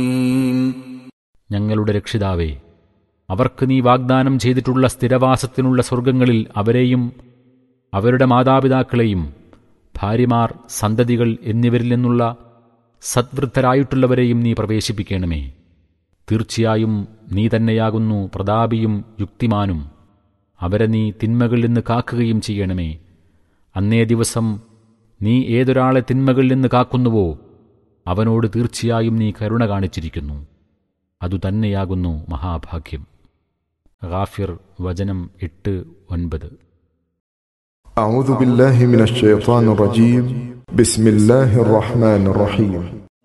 ഞങ്ങളുടെ രക്ഷിതാവേ അവർക്ക് നീ വാഗ്ദാനം ചെയ്തിട്ടുള്ള സ്ഥിരവാസത്തിനുള്ള സ്വർഗങ്ങളിൽ അവരെയും അവരുടെ മാതാപിതാക്കളെയും ഭാര്യമാർ സന്തതികൾ എന്നിവരിൽ നിന്നുള്ള സദ്വൃദ്ധരായിട്ടുള്ളവരെയും നീ പ്രവേശിപ്പിക്കണമേ തീർച്ചയായും നീ തന്നെയാകുന്നു പ്രതാപിയും യുക്തിമാനും അവരെ നീ തിന്മകളിൽ നിന്ന് കാക്കുകയും ചെയ്യണമേ അന്നേ ദിവസം നീ ഏതൊരാളെ തിന്മകളിൽ നിന്ന് കാക്കുന്നുവോ അവനോട് തീർച്ചയായും നീ കരുണ കാണിച്ചിരിക്കുന്നു അതുതന്നെയാകുന്നു മഹാഭാഗ്യം ഗാഫിർ വചനം എട്ട് ഒൻപത് أعوذ بالله من الشيطان الرجيم بسم الله الرحمن الرحيم